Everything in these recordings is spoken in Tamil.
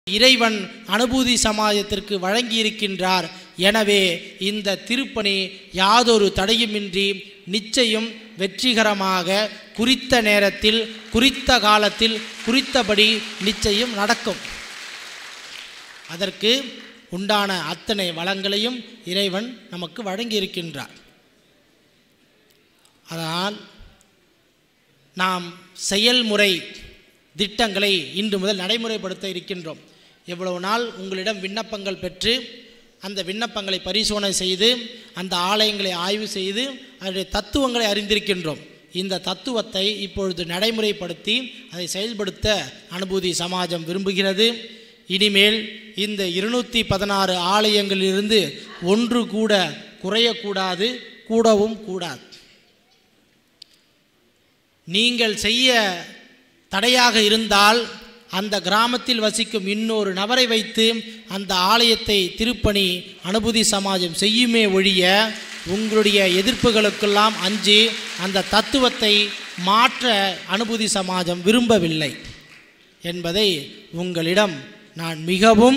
இறைவன் அனுபூதி சமாஜத்திற்கு வழங்கியிருக்கின்றார் எனவே இந்த திருப்பணி யாதொரு தடையுமின்றி நிச்சயம் வெற்றிகரமாக குறித்த நேரத்தில் குறித்த காலத்தில் குறித்தபடி நிச்சயம் நடக்கும் அதற்கு உண்டான அத்தனை வளங்களையும் இறைவன் நமக்கு வழங்கியிருக்கின்றார் அதனால் நாம் செயல்முறை திட்டங்களை இன்று முதல் நடைமுறைப்படுத்த இருக்கின்றோம் எவ்வளவு நாள் உங்களிடம் விண்ணப்பங்கள் பெற்று அந்த விண்ணப்பங்களை பரிசோதனை செய்து அந்த ஆலயங்களை ஆய்வு செய்து அதனுடைய தத்துவங்களை அறிந்திருக்கின்றோம் இந்த தத்துவத்தை இப்பொழுது நடைமுறைப்படுத்தி அதை செயல்படுத்த அனுபூதி சமாஜம் விரும்புகிறது இனிமேல் இந்த இருநூற்றி பதினாறு ஆலயங்களிலிருந்து ஒன்று கூட குறையக்கூடாது கூடவும் கூடாது நீங்கள் செய்ய தடையாக இருந்தால் அந்த கிராமத்தில் வசிக்கும் இன்னொரு நபரை வைத்து அந்த ஆலயத்தை திருப்பணி அனுபூதி சமாஜம் செய்யுமே ஒழிய உங்களுடைய எதிர்ப்புகளுக்கெல்லாம் அஞ்சி அந்த தத்துவத்தை மாற்ற அனுபூதி சமாஜம் விரும்பவில்லை என்பதை உங்களிடம் நான் மிகவும்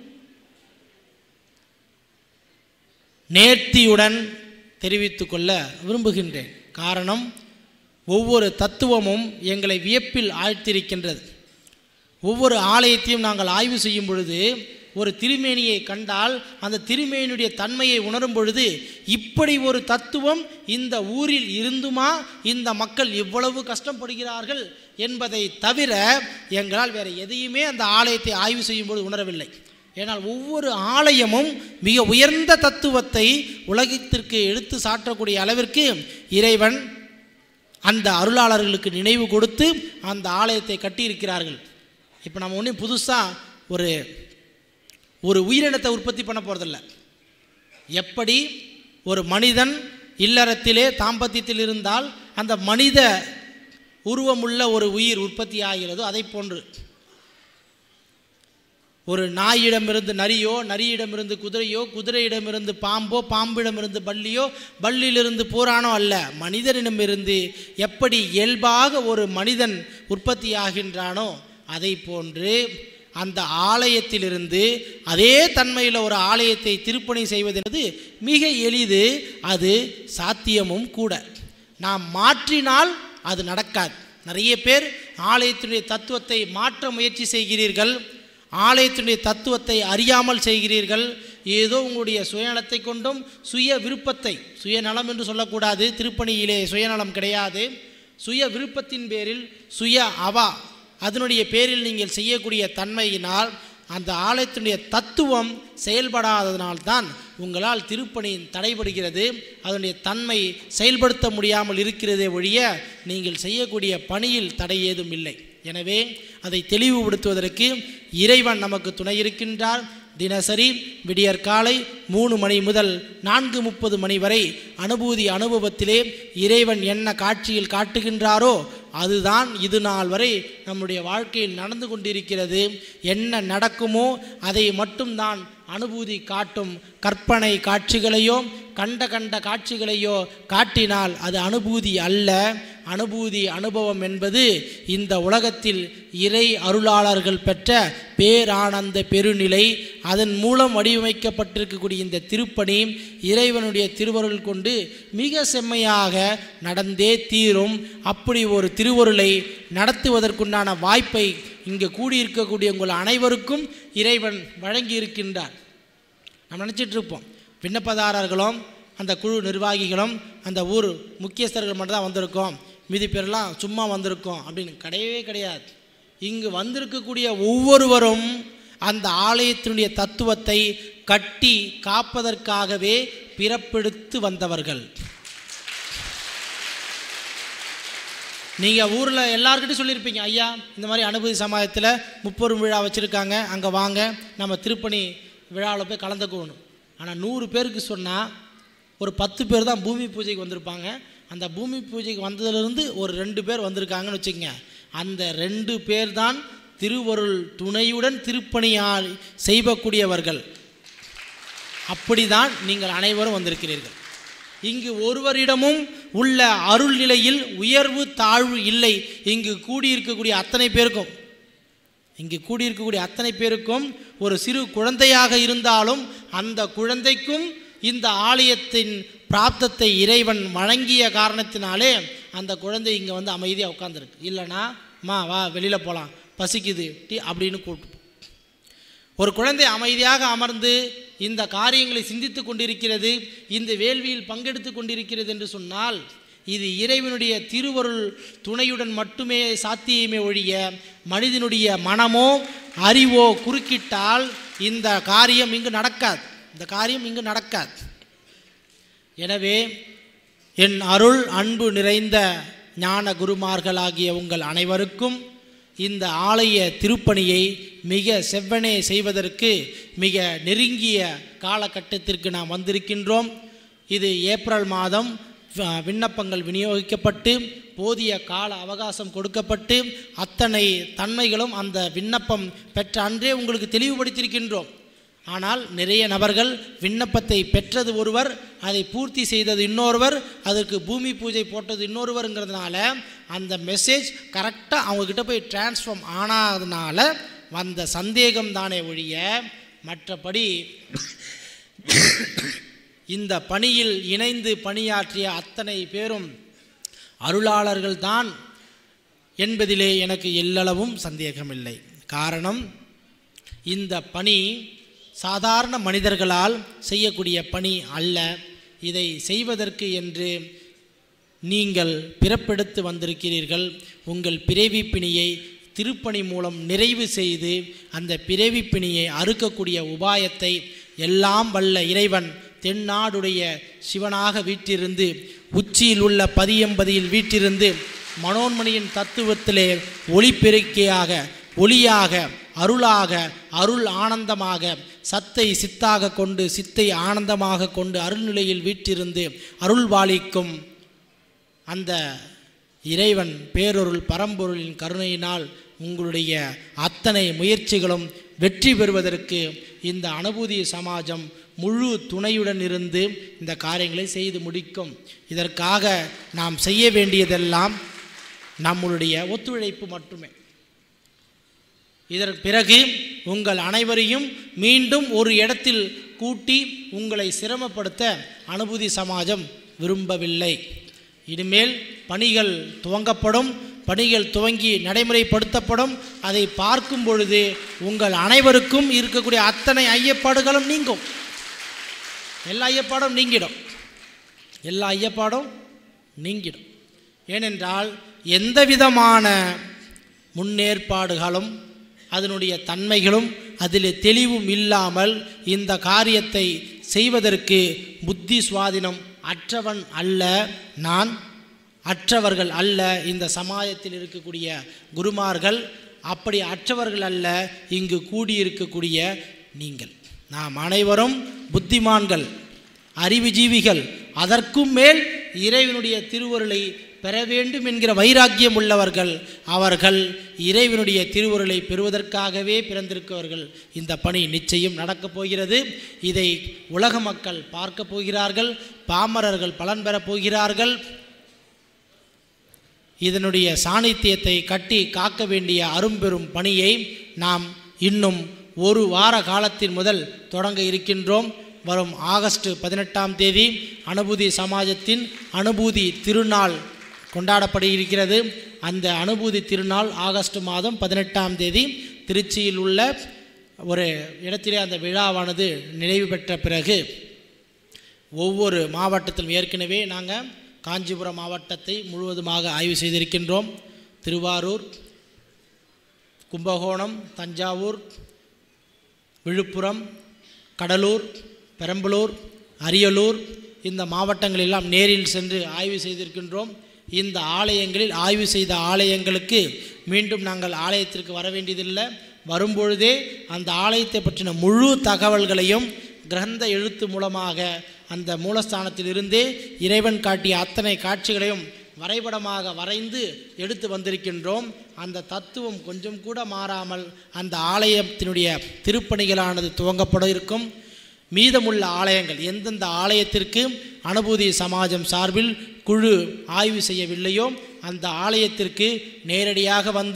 நேர்த்தியுடன் தெரிவித்து கொள்ள விரும்புகின்றேன் காரணம் ஒவ்வொரு தத்துவமும் எங்களை வியப்பில் ஆழ்த்திருக்கின்றது ஒவ்வொரு ஆலயத்தையும் நாங்கள் ஆய்வு செய்யும் பொழுது ஒரு திருமேனியை கண்டால் அந்த திருமேனியுடைய தன்மையை உணரும் பொழுது இப்படி ஒரு தத்துவம் இந்த ஊரில் இருந்துமா இந்த மக்கள் இவ்வளவு கஷ்டப்படுகிறார்கள் என்பதை தவிர எங்களால் வேறு எதையுமே அந்த ஆலயத்தை ஆய்வு செய்யும் பொழுது உணரவில்லை ஏனால் ஒவ்வொரு ஆலயமும் மிக உயர்ந்த தத்துவத்தை உலகத்திற்கு எடுத்து சாற்றக்கூடிய அளவிற்கு இறைவன் அந்த அருளாளர்களுக்கு நினைவு கொடுத்து அந்த ஆலயத்தை கட்டியிருக்கிறார்கள் இப்போ நம்ம ஒன்றும் புதுசாக ஒரு ஒரு உயிரினத்தை உற்பத்தி பண்ண போகிறதில்ல எப்படி ஒரு மனிதன் இல்லறத்திலே தாம்பத்தியத்தில் இருந்தால் அந்த மனித உருவமுள்ள ஒரு உயிர் உற்பத்தி ஆகிறதோ அதை போன்று ஒரு நாயிடமிருந்து நரியோ நரியிடமிருந்து குதிரையோ குதிரையிடமிருந்து பாம்போ பாம்பிடமிருந்து பல்லியோ பல்லிலிருந்து பூரானோ அல்ல மனிதனிடமிருந்து எப்படி இயல்பாக ஒரு மனிதன் உற்பத்தியாகின்றானோ அதை போன்று அந்த ஆலயத்திலிருந்து அதே தன்மையில் ஒரு ஆலயத்தை திருப்பணி செய்வது என்பது மிக எளிது அது சாத்தியமும் கூட நாம் மாற்றினால் அது நடக்காது நிறைய பேர் ஆலயத்தினுடைய தத்துவத்தை மாற்ற முயற்சி செய்கிறீர்கள் ஆலயத்தினுடைய தத்துவத்தை அறியாமல் செய்கிறீர்கள் ஏதோ உங்களுடைய சுயநலத்தை கொண்டும் சுய விருப்பத்தை சுயநலம் என்று சொல்லக்கூடாது திருப்பணியிலே சுயநலம் கிடையாது சுய விருப்பத்தின் பேரில் சுய அவா அதனுடைய பேரில் நீங்கள் செய்யக்கூடிய தன்மையினால் அந்த ஆலயத்தினுடைய தத்துவம் செயல்படாததனால்தான் உங்களால் திருப்பணி தடைபடுகிறது அதனுடைய தன்மை செயல்படுத்த முடியாமல் இருக்கிறதே ஒழிய நீங்கள் செய்யக்கூடிய பணியில் தடை ஏதும் இல்லை எனவே அதை தெளிவுபடுத்துவதற்கு இறைவன் நமக்கு துணை இருக்கின்றார் தினசரி விடியற்காலை மூணு மணி முதல் நான்கு முப்பது மணி வரை அனுபூதி அனுபவத்திலே இறைவன் என்ன காட்சியில் காட்டுகின்றாரோ அதுதான் இது நாள் வரை நம்முடைய வாழ்க்கையில் நடந்து கொண்டிருக்கிறது என்ன நடக்குமோ அதை மட்டும்தான் அனுபூதி காட்டும் கற்பனை காட்சிகளையோ கண்ட கண்ட காட்சிகளையோ காட்டினால் அது அனுபூதி அல்ல அனுபூதி அனுபவம் என்பது இந்த உலகத்தில் இறை அருளாளர்கள் பெற்ற பேரானந்த பெருநிலை அதன் மூலம் வடிவமைக்கப்பட்டிருக்கக்கூடிய இந்த திருப்பணி இறைவனுடைய திருவருள் கொண்டு மிக செம்மையாக நடந்தே தீரும் அப்படி ஒரு திருவருளை நடத்துவதற்குண்டான வாய்ப்பை இங்கே கூடியிருக்கக்கூடிய உங்கள் அனைவருக்கும் இறைவன் வழங்கி இருக்கின்றார் நம்ம நினச்சிட்டு இருப்போம் விண்ணப்பதாரர்களும் அந்த குழு நிர்வாகிகளும் அந்த ஊர் முக்கியஸ்தர்கள் மட்டும் தான் வந்திருக்கோம் மீதி பேரெல்லாம் சும்மா வந்திருக்கோம் அப்படின்னு கிடையவே கிடையாது இங்கு வந்திருக்கக்கூடிய ஒவ்வொருவரும் அந்த ஆலயத்தினுடைய தத்துவத்தை கட்டி காப்பதற்காகவே பிறப்பெடுத்து வந்தவர்கள் நீங்கள் ஊரில் எல்லாருக்கிட்டையும் சொல்லியிருப்பீங்க ஐயா இந்த மாதிரி அனுபூதி சமாஜத்தில் முப்பெரும் விழா வச்சுருக்காங்க அங்கே வாங்க நம்ம திருப்பணி விழாவில் போய் கலந்துக்கணும் ஆனால் நூறு பேருக்கு சொன்னால் ஒரு பத்து பேர் தான் பூமி பூஜைக்கு வந்திருப்பாங்க அந்த பூமி பூஜைக்கு வந்ததுலேருந்து ஒரு ரெண்டு பேர் வந்திருக்காங்கன்னு வச்சுக்கோங்க அந்த ரெண்டு பேர் தான் திருவருள் துணையுடன் திருப்பணியால் செய்யக்கூடியவர்கள் அப்படிதான் நீங்கள் அனைவரும் வந்திருக்கிறீர்கள் இங்கு ஒருவரிடமும் உள்ள அருள் நிலையில் உயர்வு தாழ்வு இல்லை இங்கு கூடியிருக்கக்கூடிய அத்தனை பேருக்கும் இங்கு கூடியிருக்கக்கூடிய அத்தனை பேருக்கும் ஒரு சிறு குழந்தையாக இருந்தாலும் அந்த குழந்தைக்கும் இந்த ஆலயத்தின் பிராப்தத்தை இறைவன் வழங்கிய காரணத்தினாலே அந்த குழந்தை இங்கே வந்து அமைதியாக உட்காந்துருக்கு இல்லைனா மா வா வெளியில் போகலாம் பசிக்குது டீ அப்படின்னு கூப்பிட்டு போ. ஒரு குழந்தை அமைதியாக அமர்ந்து இந்த காரியங்களை சிந்தித்து கொண்டிருக்கிறது இந்த வேள்வியில் பங்கெடுத்து கொண்டிருக்கிறது என்று சொன்னால் இது இறைவனுடைய திருவருள் துணையுடன் மட்டுமே சாத்தியமே ஒழிய மனிதனுடைய மனமோ அறிவோ குறுக்கிட்டால் இந்த காரியம் இங்கு நடக்காது இந்த காரியம் இங்கு நடக்காது எனவே என் அருள் அன்பு நிறைந்த ஞான குருமார்களாகிய உங்கள் அனைவருக்கும் இந்த ஆலய திருப்பணியை மிக செவ்வனே செய்வதற்கு மிக நெருங்கிய காலகட்டத்திற்கு நாம் வந்திருக்கின்றோம் இது ஏப்ரல் மாதம் வ- விண்ணப்பங்கள் விநியோகிக்கப்பட்டு போதிய கால அவகாசம் கொடுக்கப்பட்டு அத்தனை தன்மைகளும் அந்த விண்ணப்பம் பெற்ற அன்றே உங்களுக்கு தெளிவுபடுத்தியிருக்கின்றோம் ஆனால் நிறைய நபர்கள் விண்ணப்பத்தை பெற்றது ஒருவர் அதை பூர்த்தி செய்தது இன்னொருவர் அதற்கு பூமி பூஜை போட்டது இன்னொருவருங்கிறதுனால அந்த மெசேஜ் கரெக்டாக அவங்கக்கிட்ட போய் டிரான்ஸ்ஃபார்ம் ஆனாதனால வந்த சந்தேகம் தானே ஒழிய மற்றபடி இந்த பணியில் இணைந்து பணியாற்றிய அத்தனை பேரும் அருளாளர்கள் தான் என்பதிலே எனக்கு எல்லளவும் சந்தேகமில்லை காரணம் இந்த பணி சாதாரண மனிதர்களால் செய்யக்கூடிய பணி அல்ல இதை செய்வதற்கு என்று நீங்கள் பிறப்பெடுத்து வந்திருக்கிறீர்கள் உங்கள் பிறவி பிணியை திருப்பணி மூலம் நிறைவு செய்து அந்த பிறவி பிணியை அறுக்கக்கூடிய உபாயத்தை எல்லாம் வல்ல இறைவன் தென்னாடுடைய சிவனாக வீற்றிருந்து உச்சியில் உள்ள பதியம்பதியில் வீற்றிருந்து மனோன்மணியின் தத்துவத்திலே ஒளிப்பெருக்கியாக ஒளியாக அருளாக அருள் ஆனந்தமாக சத்தை சித்தாக கொண்டு சித்தை ஆனந்தமாக கொண்டு அருள்நிலையில் வீற்றிருந்து அருள் பாலிக்கும் அந்த இறைவன் பேரொருள் பரம்பொருளின் கருணையினால் உங்களுடைய அத்தனை முயற்சிகளும் வெற்றி பெறுவதற்கு இந்த அனுபூதி சமாஜம் முழு துணையுடன் இருந்து இந்த காரியங்களை செய்து முடிக்கும் இதற்காக நாம் செய்ய வேண்டியதெல்லாம் நம்மளுடைய ஒத்துழைப்பு மட்டுமே இதற்கு பிறகு உங்கள் அனைவரையும் மீண்டும் ஒரு இடத்தில் கூட்டி உங்களை சிரமப்படுத்த அனுபூதி சமாஜம் விரும்பவில்லை இனிமேல் பணிகள் துவங்கப்படும் பணிகள் துவங்கி நடைமுறைப்படுத்தப்படும் அதை பார்க்கும் பொழுது உங்கள் அனைவருக்கும் இருக்கக்கூடிய அத்தனை ஐயப்பாடுகளும் நீங்கும் எல்லா ஐயப்பாடும் நீங்கிடும் எல்லா ஐயப்பாடும் நீங்கிடும் ஏனென்றால் எந்த விதமான முன்னேற்பாடுகளும் அதனுடைய தன்மைகளும் அதில் தெளிவும் இல்லாமல் இந்த காரியத்தை செய்வதற்கு புத்தி சுவாதினம் அற்றவன் அல்ல நான் அற்றவர்கள் அல்ல இந்த சமாஜத்தில் இருக்கக்கூடிய குருமார்கள் அப்படி அற்றவர்கள் அல்ல இங்கு கூடியிருக்கக்கூடிய நீங்கள் நாம் அனைவரும் புத்திமான்கள் அறிவுஜீவிகள் அதற்கும் மேல் இறைவனுடைய திருவருளை பெற வேண்டும் என்கிற வைராக்கியம் உள்ளவர்கள் அவர்கள் இறைவனுடைய திருவருளை பெறுவதற்காகவே பிறந்திருக்கவர்கள் இந்த பணி நிச்சயம் நடக்கப் போகிறது இதை உலக மக்கள் பார்க்க போகிறார்கள் பாமரர்கள் பலன் பெறப் போகிறார்கள் இதனுடைய சாணித்தியத்தை கட்டி காக்க வேண்டிய அரும்பெரும் பணியை நாம் இன்னும் ஒரு வார காலத்தின் முதல் தொடங்க இருக்கின்றோம் வரும் ஆகஸ்ட் பதினெட்டாம் தேதி அனுபூதி சமாஜத்தின் அனுபூதி திருநாள் கொண்டாடப்பட இருக்கிறது அந்த அனுபூதி திருநாள் ஆகஸ்ட் மாதம் பதினெட்டாம் தேதி திருச்சியில் உள்ள ஒரு இடத்திலே அந்த விழாவானது நிறைவு பெற்ற பிறகு ஒவ்வொரு மாவட்டத்திலும் ஏற்கனவே நாங்கள் காஞ்சிபுரம் மாவட்டத்தை முழுவதுமாக ஆய்வு செய்திருக்கின்றோம் திருவாரூர் கும்பகோணம் தஞ்சாவூர் விழுப்புரம் கடலூர் பெரம்பலூர் அரியலூர் இந்த மாவட்டங்களெல்லாம் நேரில் சென்று ஆய்வு செய்திருக்கின்றோம் இந்த ஆலயங்களில் ஆய்வு செய்த ஆலயங்களுக்கு மீண்டும் நாங்கள் ஆலயத்திற்கு வர வேண்டியதில்லை வரும்பொழுதே அந்த ஆலயத்தை பற்றின முழு தகவல்களையும் கிரந்த எழுத்து மூலமாக அந்த மூலஸ்தானத்திலிருந்தே இறைவன் காட்டிய அத்தனை காட்சிகளையும் வரைபடமாக வரைந்து எடுத்து வந்திருக்கின்றோம் அந்த தத்துவம் கொஞ்சம் கூட மாறாமல் அந்த ஆலயத்தினுடைய திருப்பணிகளானது துவங்கப்பட இருக்கும் மீதமுள்ள ஆலயங்கள் எந்தெந்த ஆலயத்திற்கு அனுபூதி சமாஜம் சார்பில் குழு ஆய்வு செய்யவில்லையோ அந்த ஆலயத்திற்கு நேரடியாக வந்து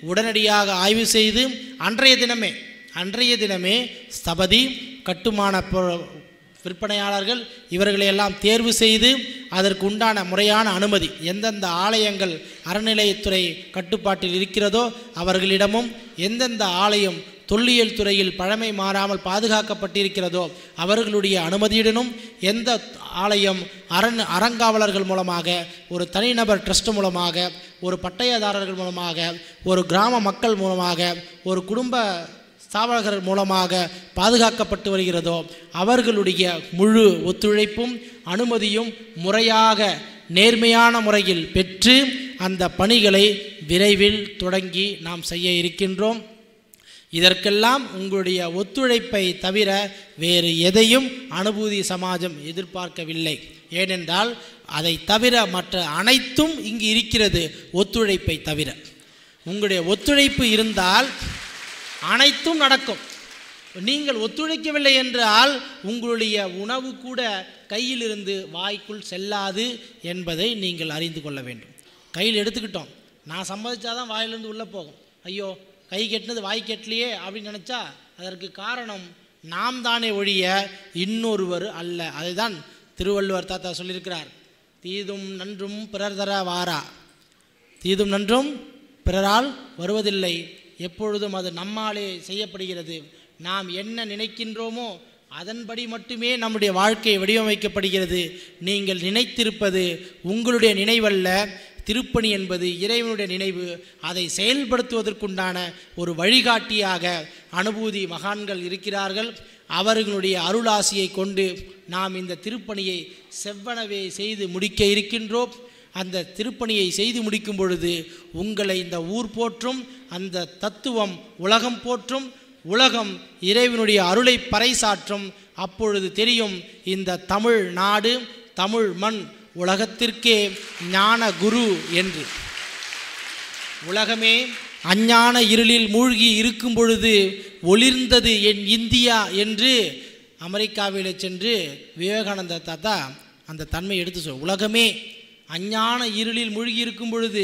உடனடியாக ஆய்வு செய்து அன்றைய தினமே அன்றைய தினமே ஸ்தபதி கட்டுமான பொ- விற்பனையாளர்கள் இவர்களையெல்லாம் தேர்வு செய்து அதற்கு உண்டான முறையான அனுமதி எந்தெந்த ஆலயங்கள் அறநிலையத்துறை கட்டுப்பாட்டில் இருக்கிறதோ அவர்களிடமும் எந்தெந்த ஆலயம் தொல்லியல் துறையில் பழமை மாறாமல் பாதுகாக்கப்பட்டிருக்கிறதோ அவர்களுடைய அனுமதியுடனும் எந்த ஆலயம் அரண் அறங்காவலர்கள் மூலமாக ஒரு தனிநபர் ட்ரஸ்ட் மூலமாக ஒரு பட்டயதாரர்கள் மூலமாக ஒரு கிராம மக்கள் மூலமாக ஒரு குடும்ப ஸ்தாபகர்கள் மூலமாக பாதுகாக்கப்பட்டு வருகிறதோ அவர்களுடைய முழு ஒத்துழைப்பும் அனுமதியும் முறையாக நேர்மையான முறையில் பெற்று அந்த பணிகளை விரைவில் தொடங்கி நாம் செய்ய இருக்கின்றோம் இதற்கெல்லாம் உங்களுடைய ஒத்துழைப்பை தவிர வேறு எதையும் அனுபூதி சமாஜம் எதிர்பார்க்கவில்லை ஏனென்றால் அதை தவிர மற்ற அனைத்தும் இங்கு இருக்கிறது ஒத்துழைப்பை தவிர உங்களுடைய ஒத்துழைப்பு இருந்தால் அனைத்தும் நடக்கும் நீங்கள் ஒத்துழைக்கவில்லை என்றால் உங்களுடைய உணவு கூட கையிலிருந்து வாய்க்குள் செல்லாது என்பதை நீங்கள் அறிந்து கொள்ள வேண்டும் கையில் எடுத்துக்கிட்டோம் நான் சம்பாதிச்சாதான் வாயிலிருந்து உள்ளே போகும் ஐயோ கை கெட்டினது வாய் கெட்டலையே அப்படின்னு நினச்சா அதற்கு காரணம் நாம் தானே ஒழிய இன்னொருவர் அல்ல அதுதான் திருவள்ளுவர் தாத்தா சொல்லியிருக்கிறார் தீதும் நன்றும் பிறர் தர வாரா தீதும் நன்றும் பிறரால் வருவதில்லை எப்பொழுதும் அது நம்மாலே செய்யப்படுகிறது நாம் என்ன நினைக்கின்றோமோ அதன்படி மட்டுமே நம்முடைய வாழ்க்கை வடிவமைக்கப்படுகிறது நீங்கள் நினைத்திருப்பது உங்களுடைய நினைவல்ல திருப்பணி என்பது இறைவனுடைய நினைவு அதை செயல்படுத்துவதற்குண்டான ஒரு வழிகாட்டியாக அனுபூதி மகான்கள் இருக்கிறார்கள் அவர்களுடைய அருளாசியை கொண்டு நாம் இந்த திருப்பணியை செவ்வனவே செய்து முடிக்க இருக்கின்றோம் அந்த திருப்பணியை செய்து முடிக்கும் பொழுது உங்களை இந்த ஊர் போற்றும் அந்த தத்துவம் உலகம் போற்றும் உலகம் இறைவனுடைய அருளை பறைசாற்றும் அப்பொழுது தெரியும் இந்த தமிழ் நாடு தமிழ் மண் உலகத்திற்கே ஞான குரு என்று உலகமே அஞ்ஞான இருளில் மூழ்கி இருக்கும் பொழுது ஒளிர்ந்தது என் இந்தியா என்று அமெரிக்காவில் சென்று விவேகானந்த தாத்தா அந்த தன்மை எடுத்து சொல் உலகமே அஞ்ஞான இருளில் மூழ்கி இருக்கும் பொழுது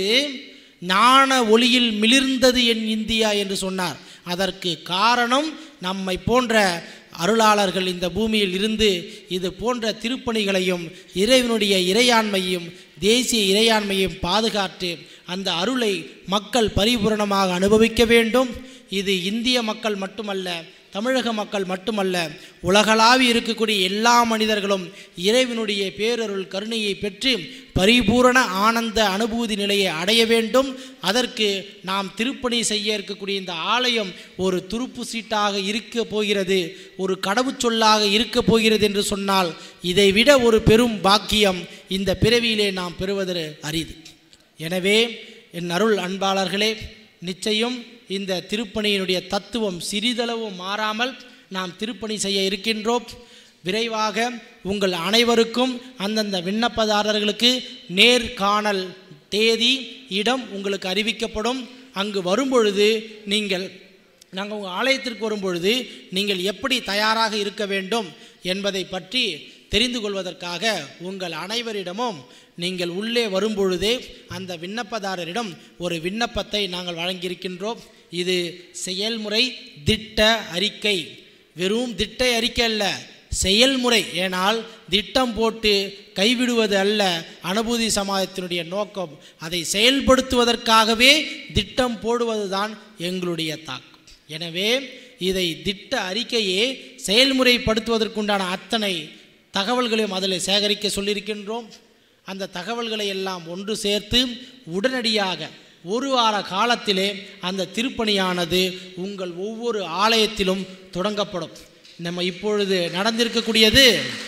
ஞான ஒளியில் மிளிர்ந்தது என் இந்தியா என்று சொன்னார் அதற்கு காரணம் நம்மை போன்ற அருளாளர்கள் இந்த பூமியில் இருந்து இது போன்ற திருப்பணிகளையும் இறைவனுடைய இறையாண்மையும் தேசிய இறையாண்மையும் பாதுகாத்து அந்த அருளை மக்கள் பரிபூரணமாக அனுபவிக்க வேண்டும் இது இந்திய மக்கள் மட்டுமல்ல தமிழக மக்கள் மட்டுமல்ல உலகளாவி இருக்கக்கூடிய எல்லா மனிதர்களும் இறைவனுடைய பேரருள் கருணையை பெற்று பரிபூரண ஆனந்த அனுபூதி நிலையை அடைய வேண்டும் அதற்கு நாம் திருப்பணி செய்ய இருக்கக்கூடிய இந்த ஆலயம் ஒரு துருப்பு சீட்டாக இருக்க போகிறது ஒரு கடவுச்சொல்லாக இருக்க போகிறது என்று சொன்னால் இதைவிட ஒரு பெரும் பாக்கியம் இந்த பிறவியிலே நாம் பெறுவது அரிது எனவே என் அருள் அன்பாளர்களே நிச்சயம் இந்த திருப்பணியினுடைய தத்துவம் சிறிதளவும் மாறாமல் நாம் திருப்பணி செய்ய இருக்கின்றோம் விரைவாக உங்கள் அனைவருக்கும் அந்தந்த விண்ணப்பதாரர்களுக்கு நேர்காணல் தேதி இடம் உங்களுக்கு அறிவிக்கப்படும் அங்கு வரும்பொழுது நீங்கள் நாங்கள் உங்கள் ஆலயத்திற்கு வரும்பொழுது நீங்கள் எப்படி தயாராக இருக்க வேண்டும் என்பதை பற்றி தெரிந்து கொள்வதற்காக உங்கள் அனைவரிடமும் நீங்கள் உள்ளே வரும்பொழுதே அந்த விண்ணப்பதாரரிடம் ஒரு விண்ணப்பத்தை நாங்கள் வழங்கியிருக்கின்றோம் இது செயல்முறை திட்ட அறிக்கை வெறும் திட்ட அறிக்கை அல்ல செயல்முறை ஏனால் திட்டம் போட்டு கைவிடுவது அல்ல அனுபூதி சமாஜத்தினுடைய நோக்கம் அதை செயல்படுத்துவதற்காகவே திட்டம் போடுவதுதான் எங்களுடைய தாக்கம் எனவே இதை திட்ட அறிக்கையே செயல்முறைப்படுத்துவதற்குண்டான அத்தனை தகவல்களையும் அதில் சேகரிக்க சொல்லியிருக்கின்றோம் அந்த தகவல்களை எல்லாம் ஒன்று சேர்த்து உடனடியாக ஒரு வார காலத்திலே அந்த திருப்பணியானது உங்கள் ஒவ்வொரு ஆலயத்திலும் தொடங்கப்படும் நம்ம இப்பொழுது நடந்திருக்கக்கூடியது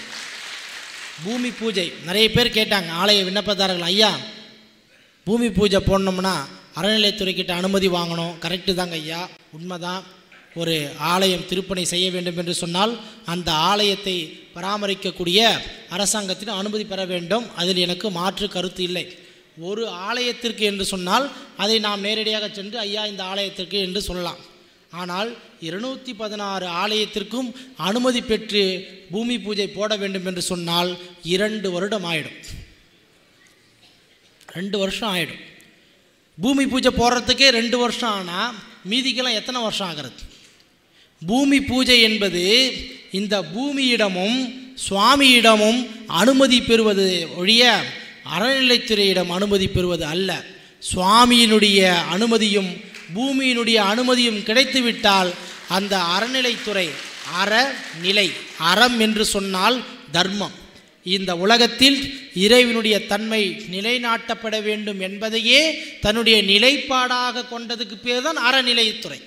பூமி பூஜை நிறைய பேர் கேட்டாங்க ஆலய விண்ணப்பதாரர்கள் ஐயா பூமி பூஜை போடணும்னா அறநிலையத்துறைக்கிட்ட அனுமதி வாங்கணும் கரெக்டு தாங்க ஐயா உண்மைதான் ஒரு ஆலயம் திருப்பணி செய்ய வேண்டும் என்று சொன்னால் அந்த ஆலயத்தை பராமரிக்கக்கூடிய அரசாங்கத்தின் அனுமதி பெற வேண்டும் அதில் எனக்கு மாற்று கருத்து இல்லை ஒரு ஆலயத்திற்கு என்று சொன்னால் அதை நாம் நேரடியாக சென்று ஐயா இந்த ஆலயத்திற்கு என்று சொல்லலாம் ஆனால் இருநூற்றி பதினாறு ஆலயத்திற்கும் அனுமதி பெற்று பூமி பூஜை போட வேண்டும் என்று சொன்னால் இரண்டு வருடம் ஆயிடும் ரெண்டு வருஷம் ஆயிடும் பூமி பூஜை போடுறதுக்கே ரெண்டு வருஷம் ஆனால் மீதிக்கெல்லாம் எத்தனை வருஷம் ஆகிறது பூமி பூஜை என்பது இந்த பூமியிடமும் சுவாமியிடமும் அனுமதி பெறுவது ஒழிய அறநிலைத்துறையிடம் அனுமதி பெறுவது அல்ல சுவாமியினுடைய அனுமதியும் பூமியினுடைய அனுமதியும் கிடைத்துவிட்டால் அந்த அறநிலைத்துறை அறநிலை அறம் என்று சொன்னால் தர்மம் இந்த உலகத்தில் இறைவனுடைய தன்மை நிலைநாட்டப்பட வேண்டும் என்பதையே தன்னுடைய நிலைப்பாடாக கொண்டதுக்கு பேர் தான் அறநிலைத்துறை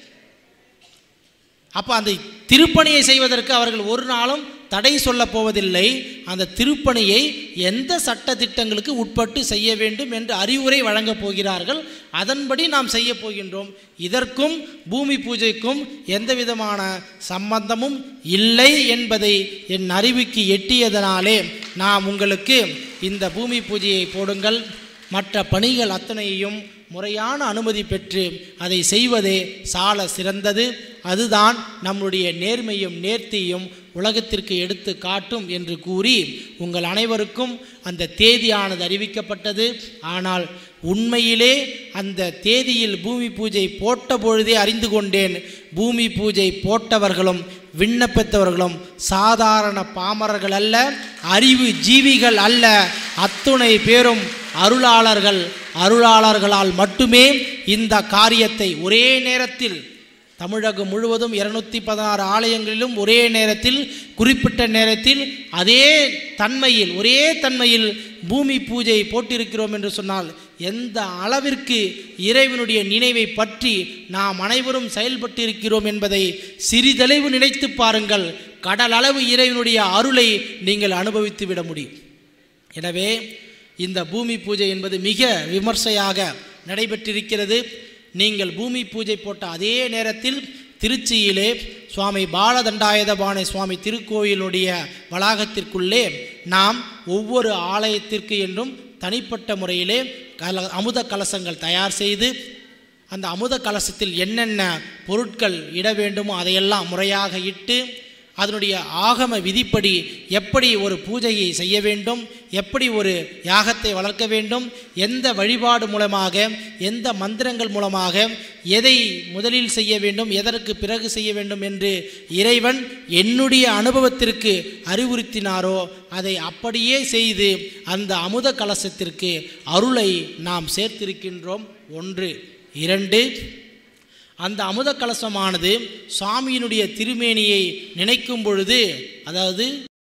அப்போ அந்த திருப்பணியை செய்வதற்கு அவர்கள் ஒரு நாளும் தடை சொல்லப் போவதில்லை அந்த திருப்பணியை எந்த சட்ட திட்டங்களுக்கு உட்பட்டு செய்ய வேண்டும் என்று அறிவுரை வழங்கப் போகிறார்கள் அதன்படி நாம் செய்ய போகின்றோம் இதற்கும் பூமி பூஜைக்கும் எந்த விதமான சம்பந்தமும் இல்லை என்பதை என் அறிவுக்கு எட்டியதனாலே நாம் உங்களுக்கு இந்த பூமி பூஜையை போடுங்கள் மற்ற பணிகள் அத்தனையையும் முறையான அனுமதி பெற்று அதை செய்வதே சால சிறந்தது அதுதான் நம்முடைய நேர்மையும் நேர்த்தியும் உலகத்திற்கு எடுத்து காட்டும் என்று கூறி உங்கள் அனைவருக்கும் அந்த தேதியானது அறிவிக்கப்பட்டது ஆனால் உண்மையிலே அந்த தேதியில் பூமி பூஜை போட்ட பொழுதே அறிந்து கொண்டேன் பூமி பூஜை போட்டவர்களும் விண்ணப்பித்தவர்களும் சாதாரண பாமரர்கள் அல்ல அறிவு ஜீவிகள் அல்ல அத்துணை பேரும் அருளாளர்கள் அருளாளர்களால் மட்டுமே இந்த காரியத்தை ஒரே நேரத்தில் தமிழகம் முழுவதும் இருநூத்தி பதினாறு ஆலயங்களிலும் ஒரே நேரத்தில் குறிப்பிட்ட நேரத்தில் அதே தன்மையில் ஒரே தன்மையில் பூமி பூஜை போட்டிருக்கிறோம் என்று சொன்னால் எந்த அளவிற்கு இறைவனுடைய நினைவை பற்றி நாம் அனைவரும் செயல்பட்டிருக்கிறோம் என்பதை சிறிதளவு நினைத்து பாருங்கள் கடல் அளவு இறைவனுடைய அருளை நீங்கள் அனுபவித்து விட முடியும் எனவே இந்த பூமி பூஜை என்பது மிக விமர்சையாக நடைபெற்றிருக்கிறது நீங்கள் பூமி பூஜை போட்ட அதே நேரத்தில் திருச்சியிலே சுவாமி பாலதண்டாயுதபாணி சுவாமி திருக்கோயிலுடைய வளாகத்திற்குள்ளே நாம் ஒவ்வொரு ஆலயத்திற்கு என்றும் தனிப்பட்ட முறையிலே கல அமுத கலசங்கள் தயார் செய்து அந்த அமுத கலசத்தில் என்னென்ன பொருட்கள் இட வேண்டுமோ அதையெல்லாம் முறையாக இட்டு அதனுடைய ஆகம விதிப்படி எப்படி ஒரு பூஜையை செய்ய வேண்டும் எப்படி ஒரு யாகத்தை வளர்க்க வேண்டும் எந்த வழிபாடு மூலமாக எந்த மந்திரங்கள் மூலமாக எதை முதலில் செய்ய வேண்டும் எதற்கு பிறகு செய்ய வேண்டும் என்று இறைவன் என்னுடைய அனுபவத்திற்கு அறிவுறுத்தினாரோ அதை அப்படியே செய்து அந்த அமுத கலசத்திற்கு அருளை நாம் சேர்த்திருக்கின்றோம் ஒன்று இரண்டு அந்த அமுத கலசமானது சுவாமியினுடைய திருமேனியை நினைக்கும் பொழுது அதாவது